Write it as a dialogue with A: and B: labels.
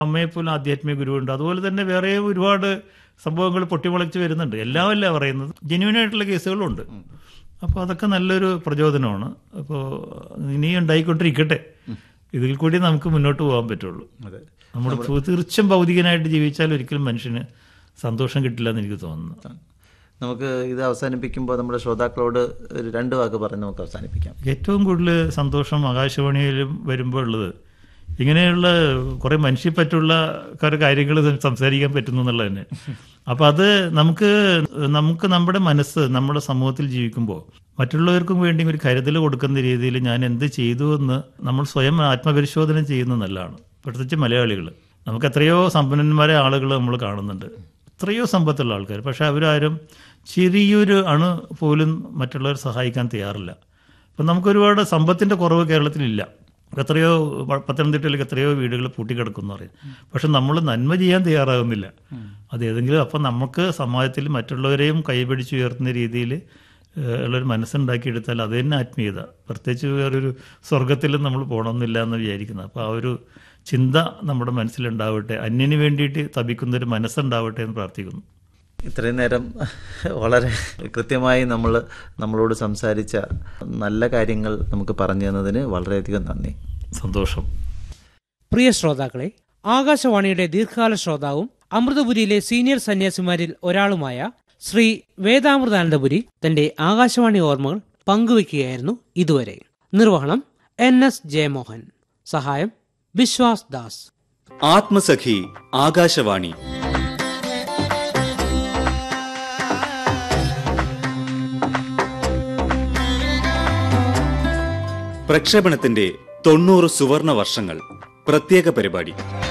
A: അമ്മയെപ്പോലും ആധ്യാത്മിക ഗുരുവുണ്ട് അതുപോലെ തന്നെ വേറെ ഒരുപാട് സംഭവങ്ങൾ പൊട്ടിമുളച്ച് വരുന്നുണ്ട് എല്ലാം അല്ല പറയുന്നത് ജെന്യൂൻ ആയിട്ടുള്ള കേസുകളുണ്ട് അപ്പോൾ അതൊക്കെ നല്ലൊരു പ്രചോദനമാണ് അപ്പോൾ ഇനി ഉണ്ടായിക്കൊണ്ടിരിക്കട്ടെ ഇതിൽ കൂടി നമുക്ക് മുന്നോട്ട് പോകാൻ പറ്റുള്ളൂ
B: അതെ
A: നമ്മുടെ തീർച്ചയായും ഭൗതികനായിട്ട് ജീവിച്ചാൽ ഒരിക്കലും മനുഷ്യന് സന്തോഷം കിട്ടില്ല എന്ന് എനിക്ക് തോന്നുന്നു
B: നമുക്ക് ഇത് അവസാനിപ്പിക്കുമ്പോൾ നമ്മുടെ ശ്രോതാക്കളോട് ഒരു രണ്ട് വാക്ക് പറഞ്ഞ് നമുക്ക് അവസാനിപ്പിക്കാം
A: ഏറ്റവും കൂടുതൽ സന്തോഷം ആകാശവാണിയിലും വരുമ്പോൾ ഉള്ളത് ഇങ്ങനെയുള്ള കുറെ മനുഷ്യപ്പറ്റുള്ള കുറെ കാര്യങ്ങൾ സംസാരിക്കാൻ പറ്റുന്നു എന്നുള്ളത് തന്നെ അപ്പൊ അത് നമുക്ക് നമുക്ക് നമ്മുടെ മനസ്സ് നമ്മുടെ സമൂഹത്തിൽ ജീവിക്കുമ്പോൾ മറ്റുള്ളവർക്കും വേണ്ടി ഒരു കരുതൽ കൊടുക്കുന്ന രീതിയിൽ ഞാൻ എന്ത് ചെയ്തു എന്ന് നമ്മൾ സ്വയം ആത്മപരിശോധന ചെയ്യുന്നത് നല്ലതാണ് പ്രത്യേകിച്ച് മലയാളികൾ നമുക്ക് എത്രയോ സമ്പന്നന്മാരെ ആളുകൾ നമ്മൾ കാണുന്നുണ്ട് എത്രയോ സമ്പത്തുള്ള ആൾക്കാർ പക്ഷെ അവരാരും ചെറിയൊരു അണു പോലും മറ്റുള്ളവരെ സഹായിക്കാൻ തയ്യാറില്ല അപ്പം നമുക്കൊരുപാട് സമ്പത്തിൻ്റെ കുറവ് കേരളത്തിലില്ല എത്രയോ പ- പത്തനംതിട്ടയിലേക്ക് എത്രയോ വീടുകൾ പൂട്ടിക്കിടക്കുന്നു പറയും പക്ഷെ നമ്മൾ നന്മ ചെയ്യാൻ തയ്യാറാകുന്നില്ല അത് ഏതെങ്കിലും അപ്പം നമുക്ക് സമാജത്തിൽ മറ്റുള്ളവരെയും കൈപിടിച്ചുയർത്തുന്ന രീതിയിൽ ഏഹ്, ഉള്ളൊരു മനസ്സുണ്ടാക്കിയെടുത്താൽ അത് തന്നെ ആത്മീയത പ്രത്യേകിച്ച് വേറൊരു സ്വർഗത്തിലും നമ്മൾ പോകണമെന്നില്ല എന്ന് വിചാരിക്കുന്നത് അപ്പോൾ ആ ഒരു ചിന്ത നമ്മുടെ മനസ്സിലുണ്ടാവട്ടെ അന്യന് വേണ്ടിയിട്ട് തപിക്കുന്നൊരു മനസ്സുണ്ടാവട്ടെ എന്ന് പ്രാർത്ഥിക്കുന്നു
B: ഇത്രയും നേരം വളരെ കൃത്യമായി നമ്മൾ നമ്മളോട് സംസാരിച്ച നല്ല കാര്യങ്ങൾ നമുക്ക് പറഞ്ഞു തന്നതിന് വളരെയധികം നന്ദി
A: സന്തോഷം
C: പ്രിയ ശ്രോതാക്കളെ ആകാശവാണിയുടെ ദീർഘകാല ശ്രോതാവും അമൃതപുരിയിലെ സീനിയർ സന്യാസിമാരിൽ ഒരാളുമായ ശ്രീ വേദാമൃതാനന്ദപുരി തന്റെ ആകാശവാണി ഓർമ്മകൾ പങ്കുവയ്ക്കുകയായിരുന്നു ഇതുവരെ നിർവഹണം എൻ എസ് ജയമോഹൻ സഹായം ബിശ്വാസ് ദാസ്
D: ആത്മസഖി ആകാശവാണി പ്രക്ഷേപണത്തിന്റെ തൊണ്ണൂറ് സുവർണ വർഷങ്ങൾ പ്രത്യേക പരിപാടി